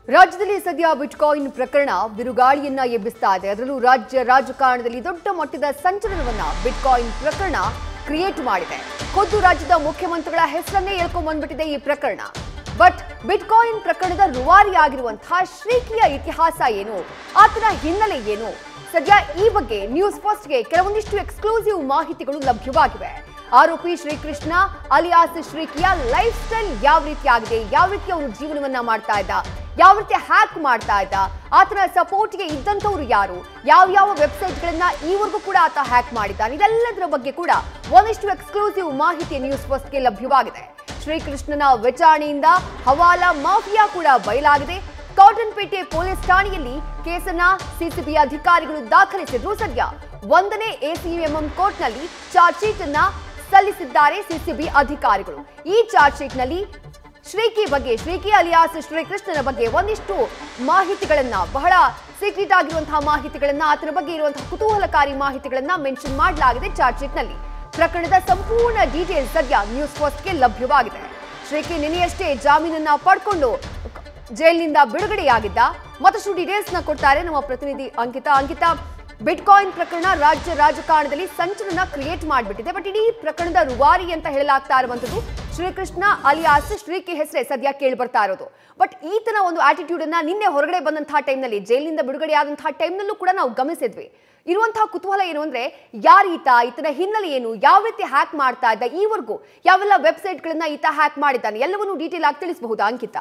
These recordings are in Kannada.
ರಾಜ್ಯದಲ್ಲಿ ಸದ್ಯ ಬಿಟ್ಕಾಯಿನ್ ಪ್ರಕರಣ ಬಿರುಗಾಳಿಯನ್ನ ಎಬ್ಬಿಸ್ತಾ ಇದೆ ಅದರಲ್ಲೂ ರಾಜ್ಯ ರಾಜಕಾರಣದಲ್ಲಿ ದೊಡ್ಡ ಮಟ್ಟದ ಸಂಚಲನವನ್ನ ಬಿಟ್ಕಾಯಿನ್ ಪ್ರಕರಣ ಕ್ರಿಯೇಟ್ ಮಾಡಿದೆ ಖುದ್ದು ರಾಜ್ಯದ ಮುಖ್ಯಮಂತ್ರಿಗಳ ಹೆಸರನ್ನೇ ಹೇಳ್ಕೊಂಡ್ ಬಂದ್ಬಿಟ್ಟಿದೆ ಈ ಪ್ರಕರಣ ಬಟ್ ಬಿಟ್ಕಾಯಿನ್ ಪ್ರಕರಣದ ರೂವಾರಿಯಾಗಿರುವಂತಹ ಶ್ರೀಕಿಯ ಇತಿಹಾಸ ಏನು ಆತನ ಹಿನ್ನೆಲೆ ಏನು ಸದ್ಯ ಈ ಬಗ್ಗೆ ನ್ಯೂಸ್ ಫಸ್ಟ್ಗೆ ಕೆಲವೊಂದಿಷ್ಟು ಎಕ್ಸ್ಕ್ಲೂಸಿವ್ ಮಾಹಿತಿಗಳು ಲಭ್ಯವಾಗಿವೆ ಆರೋಪಿ ಶ್ರೀಕೃಷ್ಣ ಅಲಿಯಾಸ್ ಶ್ರೀಕಿಯ ಲೈಫ್ ಸ್ಟೈಲ್ ಯಾವ ರೀತಿಯಾಗಿದೆ ಯಾವ ರೀತಿ ಅವನು ಜೀವನವನ್ನ ಮಾಡ್ತಾ ಇದ್ದ ಯಾವ ರೀತಿ ಹ್ಯಾಕ್ ಮಾಡ್ತಾ ಇದ್ದ ಆತನ ಸಪೋರ್ಟ್ಗೆ ಇದ್ದಂಥವ್ರು ಯಾರು ಯಾವ ಯಾವ ವೆಬ್ಸೈಟ್ಗಳನ್ನ ಈವರೆಗೂ ಕೂಡ ಆತ ಹ್ಯಾಕ್ ಮಾಡಿದ್ದಾನೆ ಇದೆಲ್ಲದರ ಬಗ್ಗೆ ಕೂಡ ಒಂದಿಷ್ಟು ಎಕ್ಸ್ಕ್ಲೂಸಿವ್ ಮಾಹಿತಿ ನ್ಯೂಸ್ ಫಸ್ಟ್ಗೆ ಲಭ್ಯವಾಗಿದೆ ಶ್ರೀಕೃಷ್ಣನ ವಿಚಾರಣೆಯಿಂದ ಹವಾಲಾ ಮಾಫಿಯಾ ಕೂಡ ಬಯಲಾಗಿದೆ ಕಾಟನ್ಪೇಟೆ ಪೊಲೀಸ್ ಠಾಣೆಯಲ್ಲಿ ಕೇಸನ್ನ ಸಿಸಿಬಿ ಅಧಿಕಾರಿಗಳು ದಾಖಲಿಸಿದ್ರು ಸದ್ಯ ಒಂದನೇ ಎಸಿಎಂಎಂ ಕೋರ್ಟ್ನಲ್ಲಿ ಚಾರ್ಜ್ ಶೀಟ್ ಅನ್ನ ಸಲ್ಲಿಸಿದ್ದಾರೆ ಸಿಸಿಬಿ ಅಧಿಕಾರಿಗಳು ಈ ಚಾರ್ಜ್ ಶೀಟ್ ನಲ್ಲಿ ಶ್ರೀಕಿ ಬಗ್ಗೆ ಶ್ರೀಕಿ ಅಲಿಯಾಸ್ ಶ್ರೀಕೃಷ್ಣನ ಬಗ್ಗೆ ಒಂದಿಷ್ಟು ಮಾಹಿತಿಗಳನ್ನ ಬಹಳ ಸೀಕ್ರೆಟ್ ಆಗಿರುವಂತಹ ಮಾಹಿತಿಗಳನ್ನ ಆತನ ಬಗ್ಗೆ ಇರುವಂತಹ ಕುತೂಹಲಕಾರಿ ಮಾಹಿತಿಗಳನ್ನ ಮೆನ್ಷನ್ ಮಾಡಲಾಗಿದೆ ಚಾರ್ಜ್ ಶೀಟ್ ನಲ್ಲಿ ಪ್ರಕರಣದ ಸಂಪೂರ್ಣ ಡೀಟೇಲ್ಸ್ ಸದ್ಯ ನ್ಯೂಸ್ ಫಸ್ಟ್ಗೆ ಲಭ್ಯವಾಗಿದೆ ಶ್ರೀಕಿ ನಿನ್ನೆಯಷ್ಟೇ ಜಾಮೀನನ್ನ ಪಡ್ಕೊಂಡು ಜೈಲಿನಿಂದ ಬಿಡುಗಡೆಯಾಗಿದ್ದ ಮತ್ತಷ್ಟು ಡೀಟೇಲ್ಸ್ ನ ಕೊಡ್ತಾರೆ ನಮ್ಮ ಪ್ರತಿನಿಧಿ ಅಂಕಿತಾ ಅಂಕಿತಾ ಬಿಟ್ಕಾಯಿನ್ ಪ್ರಕರಣ ರಾಜ್ಯ ರಾಜಕಾರಣದಲ್ಲಿ ಸಂಚಲನ ಕ್ರಿಯೇಟ್ ಮಾಡಿಬಿಟ್ಟಿದೆ ಬಟ್ ಇಡೀ ಪ್ರಕರಣದ ರೂವಾರಿ ಅಂತ ಹೇಳಲಾಗ್ತಾ ಇರುವಂತದ್ದು ಶ್ರೀಕೃಷ್ಣ ಅಲಿಯಾಸ್ ಶ್ರೀಕಿ ಹೆಸರೇ ಸದ್ಯ ಕೇಳಿ ಬರ್ತಾ ಇರೋದು ಬಟ್ ಈತನ ಒಂದು ಆಟಿಟ್ಯೂಡ್ ಅನ್ನ ನಿನ್ನೆ ಹೊರಗಡೆ ಬಂದಂತಹ ಟೈಮ್ನಲ್ಲಿ ಜೈಲಿನಿಂದ ಬಿಡುಗಡೆ ಆದಂತಹ ಟೈಮ್ನಲ್ಲೂ ಕೂಡ ನಾವು ಗಮನಿಸಿದ್ವಿ ಇರುವಂತಹ ಕುತೂಹಲ ಏನು ಅಂದ್ರೆ ಯಾರೀತ ಈತನ ಹಿನ್ನೆಲೆ ಏನು ಯಾವ ರೀತಿ ಹ್ಯಾಕ್ ಮಾಡ್ತಾ ಇದ್ದ ಈವರೆಗೂ ಯಾವೆಲ್ಲ ವೆಬ್ಸೈಟ್ಗಳನ್ನ ಈತ ಹ್ಯಾಕ್ ಮಾಡಿದ್ದಾನೆ ಎಲ್ಲವನ್ನೂ ಡೀಟೇಲ್ ಆಗಿ ತಿಳಿಸಬಹುದಾ ಅಂಕಿತಾ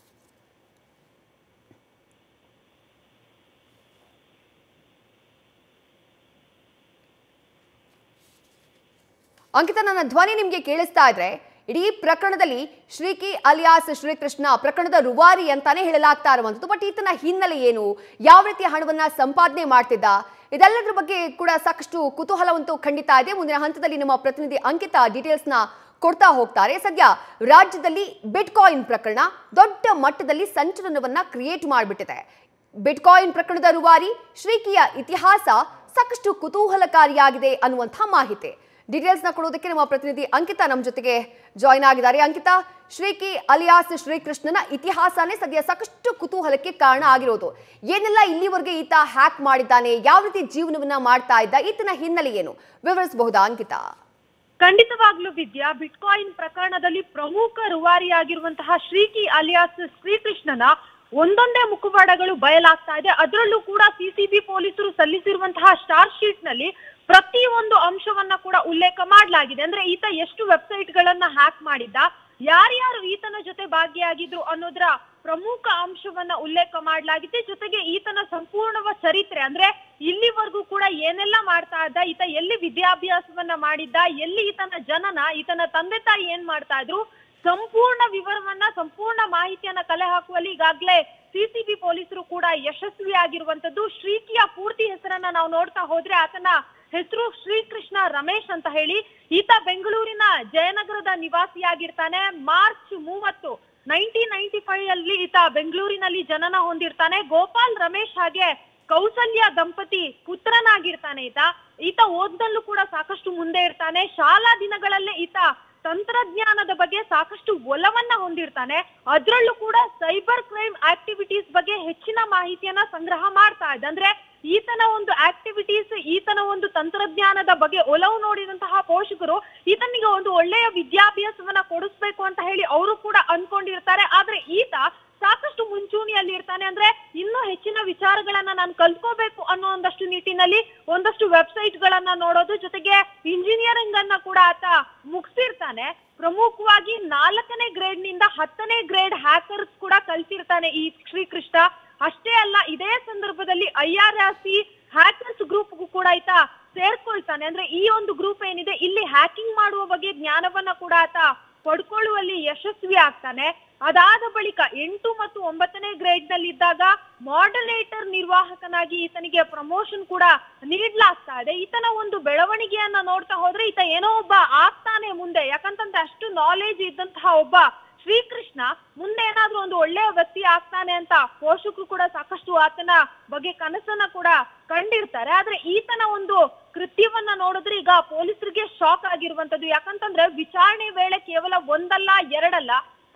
ಅಂಕಿತ ನನ್ನ ಧ್ವನಿ ನಿಮಗೆ ಕೇಳಿಸ್ತಾ ಇದ್ರೆ ಇಡೀ ಪ್ರಕರಣದಲ್ಲಿ ಶ್ರೀಕಿ ಅಲಿಯಾಸ್ ಶ್ರೀಕೃಷ್ಣ ಪ್ರಕರಣದ ರುವಾರಿ ಅಂತಾನೆ ಹೇಳಲಾಗ್ತಾ ಇರುವಂಥದ್ದು ಬಟ್ ಈತನ ಹಿನ್ನೆಲೆ ಏನು ಯಾವ ರೀತಿಯ ಹಣವನ್ನ ಸಂಪಾದನೆ ಮಾಡ್ತಿದ್ದ ಇದೆಲ್ಲದರ ಬಗ್ಗೆ ಕೂಡ ಸಾಕಷ್ಟು ಕುತೂಹಲವಂತೂ ಖಂಡಿತ ಇದೆ ಮುಂದಿನ ಹಂತದಲ್ಲಿ ನಮ್ಮ ಪ್ರತಿನಿಧಿ ಅಂಕಿತ ಡೀಟೇಲ್ಸ್ನ ಕೊಡ್ತಾ ಹೋಗ್ತಾರೆ ಸದ್ಯ ರಾಜ್ಯದಲ್ಲಿ ಬಿಟ್ಕಾಯಿನ್ ಪ್ರಕರಣ ದೊಡ್ಡ ಮಟ್ಟದಲ್ಲಿ ಸಂಚಲನವನ್ನ ಕ್ರಿಯೇಟ್ ಮಾಡಿಬಿಟ್ಟಿದೆ ಬಿಟ್ಕಾಯಿನ್ ಪ್ರಕರಣದ ರೂವಾರಿ ಶ್ರೀಕಿಯ ಇತಿಹಾಸ ಸಾಕಷ್ಟು ಕುತೂಹಲಕಾರಿಯಾಗಿದೆ ಅನ್ನುವಂಥ ಮಾಹಿತಿ ಡೀಟೇಲ್ಸ್ ನ ಕೊಡೋದಕ್ಕೆ ನಮ್ಮ ಪ್ರತಿನಿಧಿ ಅಂಕಿತಾ ನಮ್ಮ ಜೊತೆಗೆ ಜಾಯ್ನ್ ಆಗಿದ್ದಾರೆ ಅಂಕಿತಾ ಶ್ರೀಕಿ ಅಲಿಯಾಸ್ ಶ್ರೀಕೃಷ್ಣನ ಇತಿಹಾಸನೇ ಸದ್ಯ ಸಾಕಷ್ಟು ಕುತೂಹಲಕ್ಕೆ ಕಾರಣ ಆಗಿರೋದು ಏನೆಲ್ಲ ಇಲ್ಲಿವರೆಗೆ ಈತ ಹ್ಯಾಕ್ ಮಾಡಿದ್ದಾನೆ ಯಾವ ರೀತಿ ಜೀವನವನ್ನ ಮಾಡ್ತಾ ಇದ್ದ ಈತನ ಹಿನ್ನೆಲೆ ಏನು ವಿವರಿಸಬಹುದಾ ಅಂಕಿತಾ ಖಂಡಿತವಾಗ್ಲೂ ವಿದ್ಯಾ ಬಿಟ್ಕಾಯಿನ್ ಪ್ರಕರಣದಲ್ಲಿ ಪ್ರಮುಖ ರೂವಾರಿಯಾಗಿರುವಂತಹ ಶ್ರೀಕಿ ಅಲಿಯಾಸ್ ಶ್ರೀಕೃಷ್ಣನ ಒಂದೊಂದೇ ಮುಖವಾಡಗಳು ಬಯಲಾಗ್ತಾ ಇದೆ ಅದರಲ್ಲೂ ಕೂಡ ಸಿಸಿಬಿ ಪೊಲೀಸರು ಸಲ್ಲಿಸಿರುವಂತಹ ಸ್ಟಾರ್ ಶೀಟ್ ನಲ್ಲಿ ಪ್ರತಿ ಒಂದು ಅಂಶವನ್ನ ಕೂಡ ಉಲ್ಲೇಖ ಮಾಡಲಾಗಿದೆ ಅಂದ್ರೆ ಈತ ಎಷ್ಟು ವೆಬ್ಸೈಟ್ ಗಳನ್ನ ಹ್ಯಾಕ್ ಮಾಡಿದ್ದ ಯಾರ್ಯಾರು ಈತನ ಜೊತೆ ಭಾಗಿಯಾಗಿದ್ರು ಅನ್ನೋದ್ರ ಪ್ರಮುಖ ಅಂಶವನ್ನ ಉಲ್ಲೇಖ ಮಾಡಲಾಗಿದೆ ಜೊತೆಗೆ ಈತನ ಸಂಪೂರ್ಣವ ಚರಿತ್ರೆ ಅಂದ್ರೆ ಇಲ್ಲಿವರೆಗೂ ಕೂಡ ಏನೆಲ್ಲ ಮಾಡ್ತಾ ಇದ್ದ ಈತ ಎಲ್ಲಿ ವಿದ್ಯಾಭ್ಯಾಸವನ್ನ ಮಾಡಿದ್ದ ಎಲ್ಲಿ ಈತನ ಜನನ ಈತನ ತಂದೆ ತಾಯಿ ಏನ್ ಮಾಡ್ತಾ ಇದ್ರು ಸಂಪೂರ್ಣ ವಿವರವನ್ನ ಸಂಪೂರ್ಣ ಮಾಹಿತಿಯನ್ನ ಕಲೆ ಹಾಕುವಲ್ಲಿ ಈಗಾಗ್ಲೇ ಸಿಸಿಬಿ ಪೊಲೀಸರು ಕೂಡ ಯಶಸ್ವಿಯಾಗಿರುವಂತದ್ದು ಶ್ರೀಕಿಯ ಪೂರ್ತಿ ಹೆಸರನ್ನ ನಾವು ನೋಡ್ತಾ ಹೋದ್ರೆ ಆತನ ಹೆಸರು ಶ್ರೀಕೃಷ್ಣ ರಮೇಶ್ ಅಂತ ಹೇಳಿ ಈತ ಬೆಂಗಳೂರಿನ ಜಯನಗರದ ನಿವಾಸಿಯಾಗಿರ್ತಾನೆ ಮಾರ್ಚ್ ಮೂವತ್ತು ನೈನ್ಟೀನ್ ನೈನ್ಟಿ ಫೈವ್ ಅಲ್ಲಿ ಈತ ಬೆಂಗಳೂರಿನಲ್ಲಿ ಜನನ ಹೊಂದಿರ್ತಾನೆ ಗೋಪಾಲ್ ರಮೇಶ್ ಹಾಗೆ ಕೌಸಲ್ಯ ದಂಪತಿ ಪುತ್ರನಾಗಿರ್ತಾನೆ ಈತ ಈತ ಓದ್ದಲ್ಲೂ ಕೂಡ ಸಾಕಷ್ಟು ಮುಂದೆ ಇರ್ತಾನೆ ಶಾಲಾ ದಿನಗಳಲ್ಲೇ ಈತ ತಂತ್ರಜ್ಞಾನದ ಬಗ್ಗೆ ಸಾಕಷ್ಟು ಒಲವನ್ನ ಹೊಂದಿರ್ತಾನೆ ಅದ್ರಲ್ಲೂ ಕೂಡ ಸೈಬರ್ ಕ್ರೈಮ್ ಆಕ್ಟಿವಿಟೀಸ್ ಬಗ್ಗೆ ಹೆಚ್ಚಿನ ಮಾಹಿತಿಯನ್ನ ಸಂಗ್ರಹ ಮಾಡ್ತಾ ಇದ್ದ ಅಂದ್ರೆ ಈತನ ಒಂದು ಆಕ್ಟಿವಿಟೀಸ್ ಈತನ ಒಂದು ತಂತ್ರಜ್ಞಾನದ ಬಗ್ಗೆ ಒಲವು ನೋಡಿದಂತಹ ಪೋಷಕರು ಈತನಿಗೆ ಒಂದು ಒಳ್ಳೆಯ ವಿದ್ಯಾಭ್ಯಾಸವನ್ನ ಕೊಡಿಸ್ಬೇಕು ಅಂತ ಹೇಳಿ ಅವರು ಕೂಡ ಅನ್ಕೊಂಡಿರ್ತಾರೆ ಆದ್ರೆ ಈತ ಸಾಕಷ್ಟು ಮುಂಚೂಣಿಯಲ್ಲಿ ಇರ್ತಾನೆ ಅಂದ್ರೆ ಇನ್ನೂ ಹೆಚ್ಚಿನ ವಿಚಾರಗಳನ್ನ ನಾನು ಕಲ್ತ್ಕೋಬೇಕು ಅನ್ನೋ ಒಂದಷ್ಟು ನಿಟ್ಟಿನಲ್ಲಿ ಒಂದಷ್ಟು ವೆಬ್ಸೈಟ್ ಗಳನ್ನ ನೋಡೋದು ಜೊತೆಗೆ ಇಂಜಿನಿಯರಿಂಗ್ ಅನ್ನ ಕೂಡ ಆತ ಮುಗಿಸಿರ್ತಾನೆ ಪ್ರಮುಖವಾಗಿ ನಾಲ್ಕನೇ ಗ್ರೇಡ್ ನಿಂದ ಹತ್ತನೇ ಗ್ರೇಡ್ ಹ್ಯಾಕರ್ಸ್ ಕೂಡ ಕಲ್ತಿರ್ತಾನೆ ಈ ಶ್ರೀಕೃಷ್ಣ ಅಷ್ಟೇ ಅಲ್ಲ ಇದೇ ಸಂದರ್ಭದಲ್ಲಿ I R R C hackers ಗ್ರೂಪ್ಗೂ ಕೂಡ ಆಯ್ತ ಸೇರ್ಕೊಳ್ತಾನೆ ಅಂದ್ರೆ ಈ ಒಂದು ಗ್ರೂಪ್ ಏನಿದೆ ಇಲ್ಲಿ ಹ್ಯಾಕಿಂಗ್ ಮಾಡುವ ಬಗ್ಗೆ ಜ್ಞಾನವನ್ನ ಕೂಡ ಆತ ಪಡ್ಕೊಳ್ಳುವಲ್ಲಿ ಯಶಸ್ವಿ ಆಗ್ತಾನೆ ಅದಾದ ಬಳಿಕ ಎಂಟು ಮತ್ತು ಒಂಬತ್ತನೇ ಗ್ರೇಡ್ ನಲ್ಲಿ ಇದ್ದಾಗ ಮಾಡಲೇಟರ್ ನಿರ್ವಾಹಕನಾಗಿ ಈತನಿಗೆ ಪ್ರಮೋಷನ್ ಕೂಡ ನೀಡ್ಲಾಗ್ತಾ ಇದೆ ಈತನ ಒಂದು ಬೆಳವಣಿಗೆಯನ್ನ ನೋಡ್ತಾ ಹೋದ್ರೆ ಈತ ಏನೋ ಒಬ್ಬ ಆಗ್ತಾನೆ ಮುಂದೆ ಯಾಕಂತಂದ್ರೆ ಅಷ್ಟು ನಾಲೆಜ್ ಇದ್ದಂತಹ ಒಬ್ಬ ಶ್ರೀಕೃಷ್ಣ ಮುಂದೆ ಏನಾದ್ರೂ ಒಂದು ಒಳ್ಳೆಯ ವ್ಯಕ್ತಿ ಆಗ್ತಾನೆ ಅಂತ ಪೋಷಕರು ಕೂಡ ಸಾಕಷ್ಟು ಆತನ ಬಗ್ಗೆ ಕನಸನ್ನ ಕೂಡ ಕಂಡಿರ್ತಾರೆ ಆದ್ರೆ ಈತನ ಒಂದು ಕೃತ್ಯವನ್ನ ನೋಡಿದ್ರೆ ಈಗ ಪೊಲೀಸರಿಗೆ ಶಾಕ್ ಆಗಿರುವಂತದ್ದು ಯಾಕಂತಂದ್ರೆ ವಿಚಾರಣೆ ವೇಳೆ ಕೇವಲ ಒಂದಲ್ಲ ಎರಡಲ್ಲ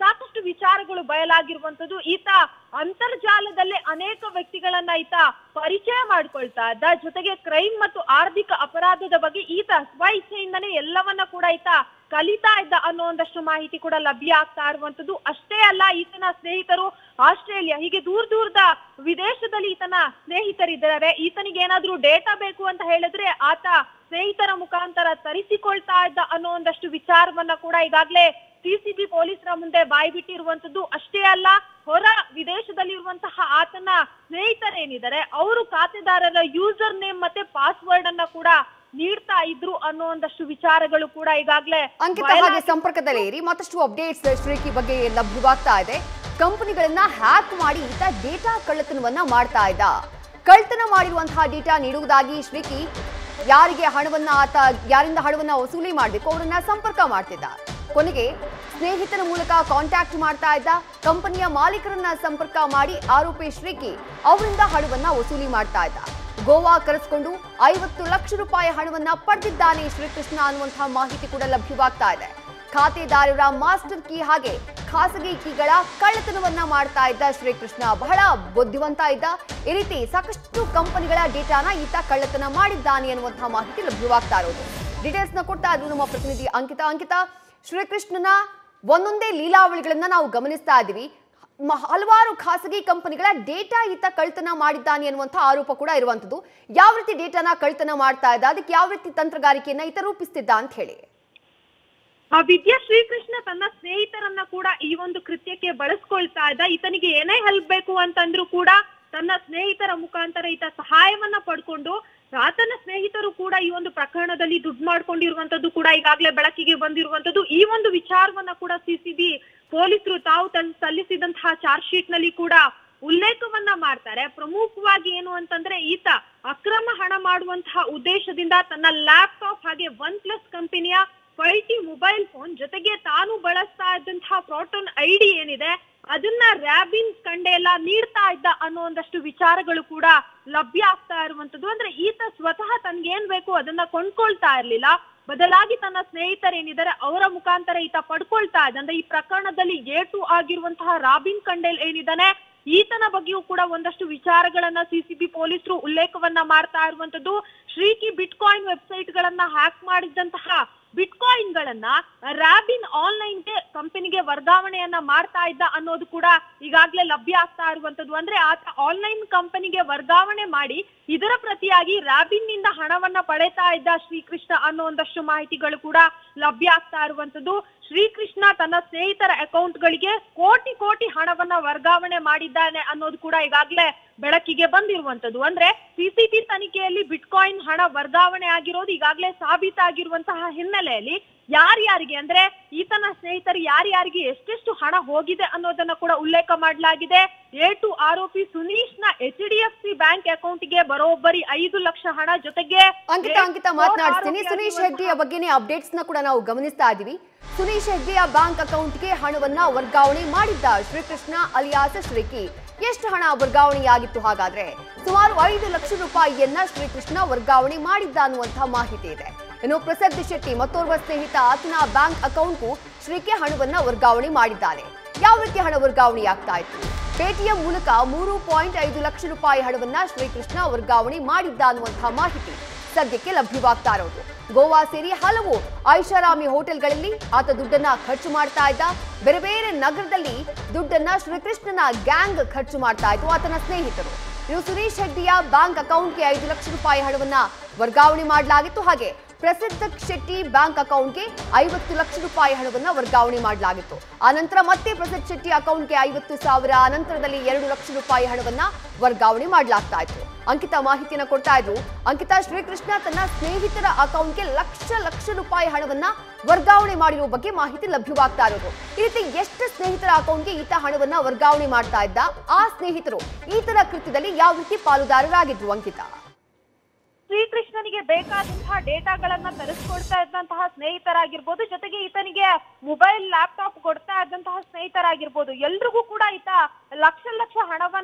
ಸಾಕಷ್ಟು ವಿಚಾರಗಳು ಬಯಲಾಗಿರುವಂತದ್ದು ಈತ ಅಂತರ್ಜಾಲದಲ್ಲಿ ಅನೇಕ ವ್ಯಕ್ತಿಗಳನ್ನ ಈತ ಪರಿಚಯ ಮಾಡ್ಕೊಳ್ತಾ ಇದ್ದ ಜೊತೆಗೆ ಕ್ರೈಮ್ ಮತ್ತು ಆರ್ಥಿಕ ಅಪರಾಧದ ಬಗ್ಗೆ ಈತ ಸ್ವ ಇಚ್ಛೆಯಿಂದನೇ ಎಲ್ಲವನ್ನ ಕೂಡ ಈತ ಕಲಿತಾ ಇದ್ದ ಅನ್ನೋ ಒಂದಷ್ಟು ಮಾಹಿತಿ ಕೂಡ ಲಭ್ಯ ಆಗ್ತಾ ಇರುವಂತದ್ದು ಅಷ್ಟೇ ಅಲ್ಲ ಈತನ ಸ್ನೇಹಿತರು ಆಸ್ಟ್ರೇಲಿಯಾ ಹೀಗೆ ದೂರ ದೂರದ ವಿದೇಶದಲ್ಲಿ ಈತನ ಸ್ನೇಹಿತರಿದ್ದಾರೆ ಈತನಿಗೆ ಏನಾದ್ರೂ ಡೇಟಾ ಬೇಕು ಅಂತ ಹೇಳಿದ್ರೆ ಆತ ಸ್ನೇಹಿತರ ಮುಖಾಂತರ ತರಿಸಿಕೊಳ್ತಾ ಇದ್ದ ಅನ್ನೋ ಒಂದಷ್ಟು ವಿಚಾರವನ್ನ ಕೂಡ ಈಗಾಗಲೇ ಸಿಸಿಬಿ ಪೊಲೀಸರ ಮುಂದೆ ಬಾಯ್ಬಿಟ್ಟಿರುವಂತದ್ದು ಅಷ್ಟೇ ಅಲ್ಲ ಹೊರ ವಿದೇಶದಲ್ಲಿ ಇರುವಂತಹ ಆತನ ಸ್ನೇಹಿತರೇನಿದ್ದಾರೆ ಅವರು ಖಾತೆದಾರರ ಯೂಸರ್ ನೇಮ್ ಮತ್ತೆ ಪಾಸ್ವರ್ಡ್ ಅನ್ನ ಕೂಡ ನೀಡ್ತಾ ಇದ್ರು ಅನ್ನೋ ಒಂದಷ್ಟು ವಿಚಾರಗಳು ಕೂಡ ಈಗಾಗಲೇ ಅಂಕಿತ ಹಾಗೆ ಸಂಪರ್ಕದಲ್ಲಿ ಇರಿ ಮತ್ತಷ್ಟು ಅಪ್ಡೇಟ್ಸ್ ಶ್ರೀಕಿ ಬಗ್ಗೆ ಲಭ್ಯವಾಗ್ತಾ ಇದೆ ಕಂಪನಿಗಳನ್ನ ಹ್ಯಾಕ್ ಮಾಡಿ ಈತ ಡೇಟಾ ಕಳ್ಳತನವನ್ನ ಮಾಡ್ತಾ ಇದ್ದ ಕಳ್ತನ ಮಾಡಿರುವಂತಹ ಡೇಟಾ ನೀಡುವುದಾಗಿ ಶ್ರೀಕಿ ಯಾರಿಗೆ ಹಣವನ್ನ ಆತ ಯಾರಿಂದ ಹಣವನ್ನ ವಸೂಲಿ ಮಾಡಬೇಕು ಅವರನ್ನ ಸಂಪರ್ಕ ಮಾಡ್ತಿದ್ದ ಕೊನೆಗೆ ಸ್ನೇಹಿತರ ಮೂಲಕ ಕಾಂಟ್ಯಾಕ್ಟ್ ಮಾಡ್ತಾ ಇದ್ದ ಕಂಪನಿಯ ಮಾಲೀಕರನ್ನ ಸಂಪರ್ಕ ಮಾಡಿ ಆರೋಪಿ ಶ್ರೀಕಿ ಅವರಿಂದ ಹಣವನ್ನ ವಸೂಲಿ ಮಾಡ್ತಾ ಇದ್ದ ಗೋವಾ ಕರೆಸ್ಕೊಂಡು ಐವತ್ತು ಲಕ್ಷ ರೂಪಾಯಿ ಹಣವನ್ನ ಪಡೆದಿದ್ದಾನೆ ಶ್ರೀಕೃಷ್ಣ ಅನ್ನುವಂತಹ ಮಾಹಿತಿ ಕೂಡ ಲಭ್ಯವಾಗ್ತಾ ಇದೆ ಖಾತೆದಾರರ ಮಾಸ್ಟರ್ ಕೀ ಹಾಗೆ ಖಾಸಗಿ ಕೀಗಳ ಕಳ್ಳತನವನ್ನ ಮಾಡ್ತಾ ಇದ್ದ ಶ್ರೀಕೃಷ್ಣ ಬಹಳ ಬುದ್ಧಿವಂತ ಇದ್ದ ಈ ರೀತಿ ಸಾಕಷ್ಟು ಕಂಪನಿಗಳ ಡೇಟಾನ ಈತ ಕಳ್ಳತನ ಮಾಡಿದ್ದಾನೆ ಅನ್ನುವಂತಹ ಮಾಹಿತಿ ಲಭ್ಯವಾಗ್ತಾ ಇರೋದು ಡೀಟೇಲ್ಸ್ ನ ಕೊಡ್ತಾ ಇದ್ರು ನಮ್ಮ ಪ್ರತಿನಿಧಿ ಅಂಕಿತ ಅಂಕಿತ ಶ್ರೀಕೃಷ್ಣನ ಒಂದೊಂದೇ ಲೀಲಾವಳಿಗಳನ್ನ ನಾವು ಗಮನಿಸ್ತಾ ಇದ್ದೀವಿ ಮ- ಹಲವಾರು ಖಾಸಗಿ ಕಂಪನಿಗಳ ಡೇಟಾ ಈತ ಕಳ್ತನ ಮಾಡಿದ್ದಾನೆ ಅನ್ನುವಂಥ ಆರೋಪ ಕೂಡ ಇರುವಂತದ್ದು ಯಾವ ರೀತಿ ಡೇಟಾನ ಕಳ್ತನ ಮಾಡ್ತಾ ಇದ್ದ ಅದಕ್ಕೆ ಯಾವ ರೀತಿ ತಂತ್ರಗಾರಿಕೆಯನ್ನ ಈತ ರೂಪಿಸ್ತಿದ್ದ ಅಂತ ಹೇಳಿ ಆ ವಿದ್ಯಾ ಶ್ರೀಕೃಷ್ಣ ತನ್ನ ಸ್ನೇಹಿತರನ್ನ ಕೂಡ ಈ ಒಂದು ಕೃತ್ಯಕ್ಕೆ ಬಳಸ್ಕೊಳ್ತಾ ಇದ್ದ ಈತನಿಗೆ ಏನೇ ಹೆಲ್ಪ್ ಬೇಕು ಅಂತಂದ್ರೂ ಕೂಡ ತನ್ನ ಸ್ನೇಹಿತರ ಮುಖಾಂತರ ಈತ ಸಹಾಯವನ್ನ ಪಡ್ಕೊಂಡು ಆತನ ಸ್ನೇಹಿತರು ಕೂಡ ಈ ಒಂದು ಪ್ರಕರಣದಲ್ಲಿ ದುಡ್ಡು ಮಾಡ್ಕೊಂಡಿರುವಂತದ್ದು ಕೂಡ ಈಗಾಗಲೇ ಬೆಳಕಿಗೆ ಬಂದಿರುವಂತದ್ದು ಈ ಒಂದು ವಿಚಾರವನ್ನ ಕೂಡ ಸಿಸಿಬಿ ಪೊಲೀಸರು ತಾವು ತಲ್- ಸಲ್ಲಿಸಿದಂತಹ ಚಾರ್ಜ್ ಶೀಟ್ ನಲ್ಲಿ ಕೂಡ ಉಲ್ಲೇಖವನ್ನ ಮಾಡ್ತಾರೆ ಪ್ರಮುಖವಾಗಿ ಏನು ಅಂತಂದ್ರೆ ಈತ ಅಕ್ರಮ ಹಣ ಮಾಡುವಂತಹ ಉದ್ದೇಶದಿಂದ ತನ್ನ ಲ್ಯಾಪ್ಟಾಪ್ ಹಾಗೆ ಒನ್ ಪ್ಲಸ್ ಕಂಪನಿಯ ಫೈವ್ ಟಿ ಮೊಬೈಲ್ ಫೋನ್ ಜೊತೆಗೆ ತಾನು ಬಳಸ್ತಾ ಇದ್ದಂತಹ ಪ್ರೋಟೋನ್ ಐಡಿ ಏನಿದೆ ಅದನ್ನ ರ್ಯಾಬಿನ್ ಕಂಡೆಲ್ಲ ನೀಡ್ತಾ ಇದ್ದ ಅನ್ನೋ ಒಂದಷ್ಟು ವಿಚಾರಗಳು ಕೂಡ ಲಭ್ಯ ಆಗ್ತಾ ಇರುವಂತದ್ದು ಅಂದ್ರೆ ಈತ ಸ್ವತಃ ತನ್ಗೇನ್ ಬೇಕು ಅದನ್ನ ಕೊಂಡ್ಕೊಳ್ತಾ ಇರ್ಲಿಲ್ಲ ಬದಲಾಗಿ ತನ್ನ ಸ್ನೇಹಿತರೇನಿದ್ದಾರೆ ಅವರ ಮುಖಾಂತರ ಈತ ಪಡ್ಕೊಳ್ತಾ ಇದ್ದ ಅಂದ್ರೆ ಈ ಪ್ರಕರಣದಲ್ಲಿ ಎ ಟು ಆಗಿರುವಂತಹ ರಾಬಿನ್ ಕಂಡೇಲ್ ಏನಿದ್ದಾನೆ ಈತನ ಬಗ್ಗೆಯೂ ಕೂಡ ಒಂದಷ್ಟು ವಿಚಾರಗಳನ್ನ ಸಿಸಿಬಿ ಪೊಲೀಸರು ಉಲ್ಲೇಖವನ್ನ ಮಾಡ್ತಾ ಇರುವಂತದ್ದು ಶ್ರೀಕಿ ಬಿಟ್ಕಾಯಿನ್ ವೆಬ್ಸೈಟ್ ಗಳನ್ನ ಹ್ಯಾಕ್ ಮಾಡಿದಂತಹ ಬಿಟ್ಕಾಯಿನ್ ಗಳನ್ನ ರ್ಯಾಬಿನ್ ಆನ್ಲೈನ್ಗೆ ಕಂಪನಿಗೆ ವರ್ಗಾವಣೆಯನ್ನ ಮಾಡ್ತಾ ಇದ್ದ ಅನ್ನೋದು ಕೂಡ ಈಗಾಗಲೇ ಲಭ್ಯ ಆಗ್ತಾ ಇರುವಂತದ್ದು ಅಂದ್ರೆ ಆತ ಆನ್ಲೈನ್ ಕಂಪನಿಗೆ ವರ್ಗಾವಣೆ ಮಾಡಿ ಇದರ ಪ್ರತಿಯಾಗಿ ರ್ಯಾಬಿನ್ ನಿಂದ ಹಣವನ್ನ ಪಡೆತಾ ಇದ್ದ ಶ್ರೀಕೃಷ್ಣ ಅನ್ನೋ ಒಂದಷ್ಟು ಮಾಹಿತಿಗಳು ಕೂಡ ಲಭ್ಯ ಆಗ್ತಾ ಇರುವಂತದ್ದು ಶ್ರೀಕೃಷ್ಣ ತನ್ನ ಸ್ನೇಹಿತರ ಅಕೌಂಟ್ ಗಳಿಗೆ ಕೋಟಿ ಕೋಟಿ ಹಣವನ್ನ ವರ್ಗಾವಣೆ ಮಾಡಿದ್ದಾನೆ ಅನ್ನೋದು ಕೂಡ ಈಗಾಗಲೇ ಬೆಳಕಿಗೆ ಬಂದಿರುವಂತದ್ದು ಅಂದ್ರೆ ಸಿಸಿಟಿ ತನಿಖೆಯಲ್ಲಿ ಬಿಟ್ಕಾಯಿನ್ ಹಣ ವರ್ಗಾವಣೆ ಆಗಿರೋದು ಈಗಾಗಲೇ ಸಾಬೀತಾಗಿರುವಂತಹ ಹಿನ್ನೆಲೆಯಲ್ಲಿ ಯಾರ್ಯಾರಿಗೆ ಅಂದ್ರೆ ಈತನ ಸ್ನೇಹಿತರು ಯಾರ್ಯಾರಿಗೆ ಎಷ್ಟೆಷ್ಟು ಹಣ ಹೋಗಿದೆ ಅನ್ನೋದನ್ನ ಕೂಡ ಉಲ್ಲೇಖ ಮಾಡಲಾಗಿದೆ ಎ ಟು ಆರೋಪಿ ಸುನೀಶ್ ನ H D F C bank ಅಕೌಂಟ್ಗೆ ಬರೋಬ್ಬರಿ ಐದು ಲಕ್ಷ ಹಣ ಜೊತೆಗೆ ಅಂಕಿತ A ಅಂಕಿತ four ಮಾತನಾಡ್ತೀನಿ ಆರೋಪಿ ಸುನೀಶ್ ಆಗಿರುವಂತಹ- ಹೆಗ್ಡೆಯ ಬಗ್ಗೆನೇ ಅಪ್ಡೇಟ್ಸ್ ನ ಕೂಡ ನಾವು ಗಮನಿಸ್ತಾ ಇದ್ದೀವಿ ಸುನೀಶ್ ಹೆಗ್ಡೆಯ ಬ್ಯಾಂಕ್ ಅಕೌಂಟ್ಗೆ ಹಣವನ್ನ ವರ್ಗಾವಣೆ ಮಾಡಿದ್ದ ಶ್ರೀಕೃಷ್ಣ ಅಲಿಯಾಸ ಶ್ರೀಕಿ ಎಷ್ಟು ಹಣ ವರ್ಗಾವಣೆಯಾಗಿತ್ತು ಹಾಗಾದ್ರೆ ಸುಮಾರು ಐದು ಲಕ್ಷ ರೂಪಾಯಿಯನ್ನ ಶ್ರೀಕೃಷ್ಣ ವರ್ಗಾವಣೆ ಮಾಡಿದ್ದ ಅನ್ನುವಂತಹ ಮಾಹಿತಿ ಇದೆ ಇನ್ನು ಪ್ರಸಿದ್ಧ ಶೆಟ್ಟಿ ಮತ್ತೋರ್ವ ಸ್ನೇಹಿತ ಆತನ ಬ್ಯಾಂಕ್ ಅಕೌಂಟ್ಗೂ ಶ್ರೀಕೆ ಹಣವನ್ನ ವರ್ಗಾವಣೆ ಮಾಡಿದ್ದಾನೆ ಯಾವ ರೀತಿ ಹಣ ವರ್ಗಾವಣೆಯಾಗ್ತಾ ಇತ್ತು ಪೇಟಿಎಂ ಮೂಲಕ ಮೂರು ಪಾಯಿಂಟ್ ಐದು ಲಕ್ಷ ರೂಪಾಯಿ ಹಣವನ್ನ ಶ್ರೀಕೃಷ್ಣ ವರ್ಗಾವಣೆ ಮಾಡಿದ್ದ ಅನ್ನುವಂತಹ ಮಾಹಿತಿ ಸದ್ಯಕ್ಕೆ ಲಭ್ಯವಾಗ್ತಾ ಇರೋದು ಗೋವಾ ಸೇರಿ ಹಲವು ಐಷಾರಾಮಿ ಹೋಟೆಲ್ಗಳಲ್ಲಿ ಆತ ದುಡ್ಡನ್ನ ಖರ್ಚು ಮಾಡ್ತಾ ಇದ್ದ ಬೇರೆ ಬೇರೆ ನಗರದಲ್ಲಿ ದುಡ್ಡನ್ನ ಶ್ರೀಕೃಷ್ಣನ ಗ್ಯಾಂಗ್ ಖರ್ಚು ಮಾಡ್ತಾ ಇತ್ತು ಆತನ ಸ್ನೇಹಿತರು ಇನ್ನು ಸುರೇಶ್ ಹೆಗ್ಡೆಯ ಬ್ಯಾಂಕ್ ಅಕೌಂಟ್ಗೆ ಐದು ಲಕ್ಷ ರೂಪಾಯಿ ಹಣವನ್ನ ವರ್ಗಾವಣೆ ಮಾಡಲಾಗಿತ್ತು ಹಾಗೆ ಪ್ರಸಿದ್ಧ ಶೆಟ್ಟಿ ಬ್ಯಾಂಕ್ ಅಕೌಂಟ್ಗೆ ಐವತ್ತು ಲಕ್ಷ ರೂಪಾಯಿ ಹಣವನ್ನ ವರ್ಗಾವಣೆ ಮಾಡಲಾಗಿತ್ತು ಆನಂತರ ಮತ್ತೆ ಪ್ರಸಿದ್ಧ ಶೆಟ್ಟಿ ಅಕೌಂಟ್ಗೆ ಐವತ್ತು ಸಾವಿರ ಅನಂತರದಲ್ಲಿ ಎರಡು ಲಕ್ಷ ರೂಪಾಯಿ ಹಣವನ್ನ ವರ್ಗಾವಣೆ ಮಾಡಲಾಗ್ತಾ ಇತ್ತು ಅಂಕಿತ ಮಾಹಿತಿಯನ್ನ ಕೊಡ್ತಾ ಇದ್ರು ಅಂಕಿತ ಶ್ರೀಕೃಷ್ಣ ತನ್ನ ಸ್ನೇಹಿತರ ಅಕೌಂಟ್ಗೆ ಲಕ್ಷ ಲಕ್ಷ ರೂಪಾಯಿ ಹಣವನ್ನ ವರ್ಗಾವಣೆ ಮಾಡಿರುವ ಬಗ್ಗೆ ಮಾಹಿತಿ ಲಭ್ಯವಾಗ್ತಾ ಇರೋದು ಈ ರೀತಿ ಎಷ್ಟು ಸ್ನೇಹಿತರ ಅಕೌಂಟ್ಗೆ ಈತ ಹಣವನ್ನ ವರ್ಗಾವಣೆ ಮಾಡ್ತಾ ಇದ್ದ ಆ ಸ್ನೇಹಿತರು ಈತನ ಕೃತ್ಯದಲ್ಲಿ ಯಾವ ರೀತಿ ಪಾಲುದಾರರಾಗಿದ್ರು ಅಂಕಿತ ಶ್ರೀಕೃಷ್ಣನಿಗೆ ಬೇಕಾದಂತಹ ಡೇಟಾಗಳನ್ನ ತರಿಸ್ಕೊಡ್ತಾ ಇದ್ದಂತಹ ಸ್ನೇಹಿತರಾಗಿರ್ಬೋದು ಜೊತೆಗೆ ಈತನಿಗೆ ಮೊಬೈಲ್ ಲ್ಯಾಪ್ಟಾಪ್ ಕೊಡ್ತಾ ಇದ್ದಂತಹ ಸ್ನೇಹಿತರಾಗಿರ್ಬೋದು ಎಲ್ರಿಗೂ ಕೂಡ ಈತ ಲಕ್ಷ ಲಕ್ಷ ಹಣವನ್ನ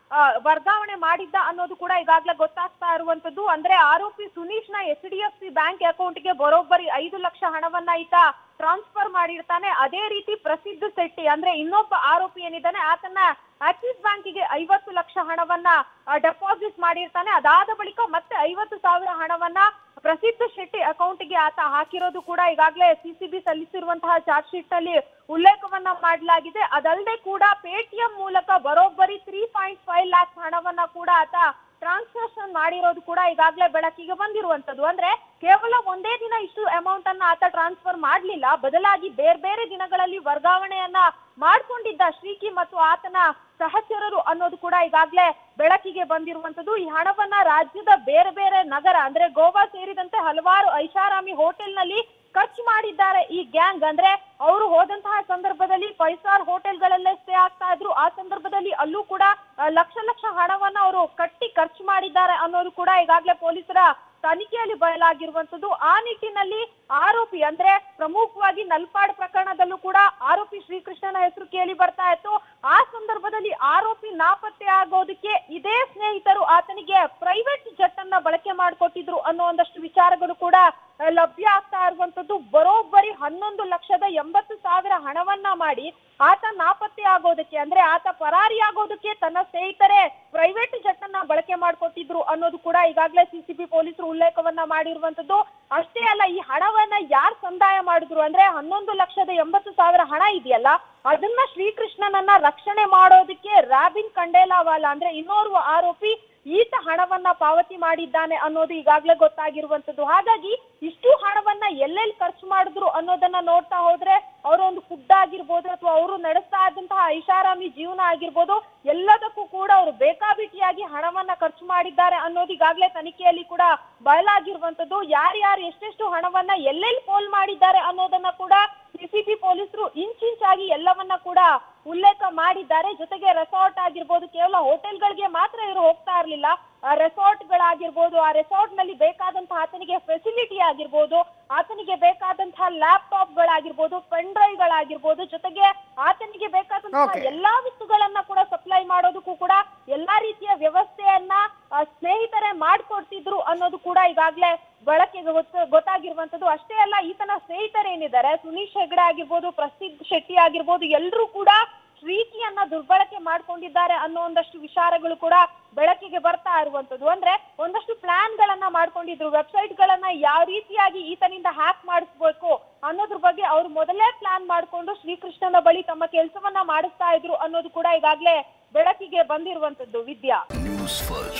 ಆ, ವರ್ಗಾವಣೆ ಮಾಡಿದ್ದ ಅನ್ನೋದು ಕೂಡ ಈಗಾಗಲೇ ಗೊತ್ತಾಗ್ತಾ ಇರುವಂತದ್ದು ಅಂದ್ರೆ ಆರೋಪಿ ಸುನೀಶ್ ನ H D F C bank ಅಕೌಂಟ್ಗೆ ಬರೋಬ್ಬರಿ ಐದು ಲಕ್ಷ ಹಣವನ್ನ ಈತ ಟ್ರಾನ್ಸ್ಫರ್ ಮಾಡಿರ್ತಾನೆ ಅದೇ ರೀತಿ ಪ್ರಸಿದ್ಧ ಶೆಟ್ಟಿ ಅಂದ್ರೆ ಇನ್ನೊಬ್ಬ ಆರೋಪಿ ಏನಿದ್ದಾನೆ ಆತನ ಆಕ್ಸಿಸ್ ಬ್ಯಾಂಕಿಗೆ ಐವತ್ತು ಲಕ್ಷ ಹಣವನ್ನ ಡೆಪಾಸಿಟ್ ಮಾಡಿರ್ತಾನೆ ಅದಾದ ಬಳಿಕ ಮತ್ತೆ ಐವತ್ತು ಸಾವಿರ ಹಣವನ್ನ ಪ್ರಸಿದ್ಧ ಶೆಟ್ಟಿ ಅಕೌಂಟ್ಗೆ ಆತ ಹಾಕಿರೋದು ಕೂಡ ಈಗಾಗಲೇ ಸಿಸಿಬಿ ಸಲ್ಲಿಸಿರುವಂತಹ ಚಾರ್ಜ್ ಶೀಟ್ ನಲ್ಲಿ ಉಲ್ಲೇಖವನ್ನ ಮಾಡಲಾಗಿದೆ ಅದಲ್ಲದೆ ಕೂಡ ಪೇಟಿಎಂ ಮೂಲಕ ಬರೋಬ್ಬರಿ ತ್ರೀ ಪಾಯಿಂಟ್ ಫೈವ್ ಲ್ಯಾಕ್ಸ್ ಹಣವನ್ನ ಕೂಡ ಆತ ಟ್ರಾನ್ಸಾಕ್ಷನ್ ಮಾಡಿರೋದು ಕೂಡ ಈಗಾಗಲೇ ಬೆಳಕಿಗೆ ಬಂದಿರುವಂತದ್ದು ಅಂದ್ರೆ ಕೇವಲ ಒಂದೇ ದಿನ ಇಷ್ಟು ಅಮೌಂಟ್ ಅನ್ನ ಆತ ಟ್ರಾನ್ಸ್ಫರ್ ಮಾಡ್ಲಿಲ್ಲ ಬದಲಾಗಿ ಬೇರೆ ಬೇರೆ ದಿನಗಳಲ್ಲಿ ವರ್ಗಾವಣೆಯನ್ನ ಮಾಡ್ಕೊಂಡಿದ್ದ ಶ್ರೀಕಿ ಮತ್ತು ಆತನ ಸಹಚರರು ಅನ್ನೋದು ಕೂಡ ಈಗಾಗಲೇ ಬೆಳಕಿಗೆ ಬಂದಿರುವಂತದ್ದು ಈ ಹಣವನ್ನ ರಾಜ್ಯದ ಬೇರೆ ಬೇರೆ ನಗರ ಅಂದ್ರೆ ಗೋವಾ ಸೇರಿದಂತೆ ಹಲವಾರು ಐಷಾರಾಮಿ ಹೋಟೆಲ್ ನಲ್ಲಿ ಖರ್ಚು ಮಾಡಿದ್ದಾರೆ ಈ ಗ್ಯಾಂಗ್ ಅಂದ್ರೆ ಅವರು ಹೋದಂತಹ ಸಂದರ್ಭದಲ್ಲಿ ಫೈವ್ ಸ್ಟಾರ್ ಹೋಟೆಲ್ಗಳಲ್ಲೇ ಸ್ಟೇ ಆಗ್ತಾ ಇದ್ರು ಆ ಸಂದರ್ಭದಲ್ಲಿ ಅಲ್ಲೂ ಕೂಡ ಆ, ಲಕ್ಷ ಲಕ್ಷ ಹಣವನ್ನ ಅವರು ಕಟ್ಟಿ ಖರ್ಚು ಮಾಡಿದ್ದಾರೆ ಅನ್ನೋದು ಕೂಡ ಈಗಾಗಲೇ ಪೊಲೀಸರ ತನಿಖೆಯಲ್ಲಿ ಬಯಲಾಗಿರುವಂತದ್ದು ಆ ನಿಟ್ಟಿನಲ್ಲಿ ಆರೋಪಿ ಅಂದ್ರೆ ಪ್ರಮುಖವಾಗಿ ನಲ್ಪಾಡ್ ಪ್ರಕರಣದಲ್ಲೂ ಕೂಡ ಆರೋಪಿ ಶ್ರೀಕೃಷ್ಣನ ಹೆಸರು ಕೇಳಿ ಬರ್ತಾ ಇತ್ತು ಆ ಸಂದರ್ಭದಲ್ಲಿ ಆರೋಪಿ ನಾಪತ್ತೆ ಆಗೋದಕ್ಕೆ ಇದೇ ಸ್ನೇಹಿತರು ಆತನಿಗೆ ಪ್ರೈವೇಟ್ ಜೆಟ್ ಅನ್ನ ಬಳಕೆ ಮಾಡಿಕೊಟ್ಟಿದ್ರು ಅನ್ನೋ ಒಂದಷ್ಟು ವಿಚಾರಗಳು ಕೂಡ ಆ, ಲಭ್ಯ ಆಗ್ತಾ ಇರುವಂತದ್ದು ಬರೋಬ್ಬರಿ ಹನ್ನೊಂದು ಲಕ್ಷದ ಎಂಬತ್ತು ಸಾವಿರ ಹಣವನ್ನ ಮಾಡಿ ಆತ ನಾಪತ್ತೆ ಆಗೋದಕ್ಕೆ ಅಂದ್ರೆ ಆತ ಪರಾರಿ ಆಗೋದಕ್ಕೆ ತನ್ನ ಸ್ನೇಹಿತರೇ ಪ್ರೈವೇಟ್ ಜೆಟ್ ಅನ್ನ ಬಳಕೆ ಮಾಡಿಕೊಟ್ಟಿದ್ರು ಅನ್ನೋದು ಕೂಡ ಈಗಾಗಲೇ ಸಿಸಿಬಿ ಪೊಲೀಸರು ಉಲ್ಲೇಖವನ್ನ ಮಾಡಿರುವಂತದ್ದು ಅಷ್ಟೇ ಅಲ್ಲ ಈ ಹಣವನ್ನ ಯಾರು ಸಂದಾಯ ಮಾಡಿದ್ರು ಅಂದ್ರೆ ಹನ್ನೊಂದು ಲಕ್ಷದ ಎಂಬತ್ತು ಸಾವಿರ ಹಣ ಇದೆಯಲ್ಲ ಅದನ್ನ ಶ್ರೀಕೃಷ್ಣನನ್ನ ರಕ್ಷಣೆ ಮಾಡೋದಕ್ಕೆ ರಾಬಿನ್ ಕಂಡೇಲಾವಾಲ ಅಂದ್ರೆ ಇನ್ನೋರ್ವ ಆರೋಪಿ ಈತ ಹಣವನ್ನ ಪಾವತಿ ಮಾಡಿದ್ದಾನೆ ಅನ್ನೋದು ಈಗಾಗಲೇ ಗೊತ್ತಾಗಿರುವಂತದ್ದು ಹಾಗಾಗಿ ಇಷ್ಟು ಹಣವನ್ನ ಎಲ್ಲೆಲ್ಲಿ ಖರ್ಚು ಮಾಡಿದ್ರು ಅನ್ನೋದನ್ನ ನೋಡ್ತಾ ಹೋದ್ರೆ ಅವರ ಒಂದು ಫುಡ್ ಆಗಿರ್ಬೋದು ಅಥವಾ ಅವರು ನಡೆಸ್ತಾ ಇದ್ದಂತಹ ಐಷಾರಾಮಿ ಜೀವನ ಆಗಿರ್ಬೋದು ಎಲ್ಲದಕ್ಕೂ ಕೂಡ ಅವರು ಬೇಕಾಬಿಟ್ಟಿಯಾಗಿ ಹಣವನ್ನ ಖರ್ಚು ಮಾಡಿದ್ದಾರೆ ಅನ್ನೋದು ಈಗಾಗಲೇ ತನಿಖೆಯಲ್ಲಿ ಕೂಡ ಬಯಲಾಗಿರುವಂತದ್ದು ಯಾರ್ಯಾರು ಎಷ್ಟೆಷ್ಟು ಹಣವನ್ನ ಎಲ್ಲೆಲ್ಲಿ ಪೋಲ್ ಮಾಡಿದ್ದಾರೆ ಅನ್ನೋದನ್ನ ಕೂಡ ಸಿಸಿಬಿ ಪೊಲೀಸರು ಇಂಚಿಂಚಾಗಿ ಎಲ್ಲವನ್ನ ಕೂಡ ಉಲ್ಲೇಖ ಮಾಡಿದ್ದಾರೆ ಜೊತೆಗೆ ರೆಸಾರ್ಟ್ ಆಗಿರ್ಬೋದು ಕೇವಲ ಹೋಟೆಲ್ಗಳಿಗೆ ಮಾತ್ರ ಇವರು ಹೋಗ್ತಾ ಇರ್ಲಿಲ್ಲ ರೆಸಾರ್ಟ್ ಗಳಾಗಿರ್ಬೋದು ಆ ರೆಸಾರ್ಟ್ ನಲ್ಲಿ ಬೇಕಾದಂತಹ ಆತನಿಗೆ ಫೆಸಿಲಿಟಿ ಆಗಿರ್ಬೋದು ಆತನಿಗೆ ಬೇಕಾದಂತಹ ಲ್ಯಾಪ್ಟಾಪ್ ಗಳಾಗಿರ್ಬೋದು ಪೆನ್ ಡ್ರೈವ್ ಗಳಾಗಿರ್ಬೋದು ಜೊತೆಗೆ ಆತನಿಗೆ ಬೇಕಾದಂತಹ Okay. ಎಲ್ಲಾ ವಸ್ತುಗಳನ್ನ ಕೂಡ ಸಪ್ಲೈ ಮಾಡೋದಕ್ಕೂ ಕೂಡ ಎಲ್ಲಾ ರೀತಿಯ ವ್ಯವಸ್ಥೆಯನ್ನ ಆ, ಸ್ನೇಹಿತರೇ ಮಾಡ್ಕೊಡ್ತಿದ್ರು ಅನ್ನೋದು ಕೂಡ ಈಗಾಗ್ಲೇ ಬಳಕೆಗೆ ಗೊತ್ತ ಗೊತ್ತಾಗಿರುವಂತದ್ದು ಅಷ್ಟೇ ಅಲ್ಲ ಈತನ ಸ್ನೇಹಿತರೇನಿದ್ದಾರೆ ಸುನೀಶ್ ಹೆಗಡೆ ಆಗಿರ್ಬೋದು ಪ್ರಸಿದ್ಧ ಶೆಟ್ಟಿ ಆಗಿರ್ಬೋದು ಎಲ್ಲರೂ ಕೂಡ ಶ್ರೀಕಿಯನ್ನ ದುರ್ಬಳಕೆ ಮಾಡ್ಕೊಂಡಿದ್ದಾರೆ ಅನ್ನೋ ಒಂದಷ್ಟು ವಿಚಾರಗಳು ಕೂಡ ಬೆಳಕಿಗೆ ಬರ್ತಾ ಇರುವಂತದ್ದು ಅಂದ್ರೆ ಒಂದಷ್ಟು ಪ್ಲಾನ್ ಗಳನ್ನ ಮಾಡ್ಕೊಂಡಿದ್ರು ವೆಬ್ಸೈಟ್ ಗಳನ್ನ ಯಾವ ರೀತಿಯಾಗಿ ಈತನಿಂದ ಹ್ಯಾಕ್ ಮಾಡಿಸ್ಬೇಕು ಅನ್ನೋದ್ರ ಬಗ್ಗೆ ಅವ್ರು ಮೊದಲೇ ಪ್ಲಾನ್ ಮಾಡ್ಕೊಂಡು ಶ್ರೀಕೃಷ್ಣನ ಬಳಿ ತಮ್ಮ ಕೆಲಸವನ್ನ ಮಾಡಿಸ್ತಾ ಇದ್ರು ಅನ್ನೋದು ಕೂಡ ಈಗಾಗ್ಲೇ ಬೆಳಕಿಗೆ ಬಂದಿರುವಂತದ್ದು ವಿದ್ಯಾ ನ್ಯೂಸ್ ಫಸ್ಟ್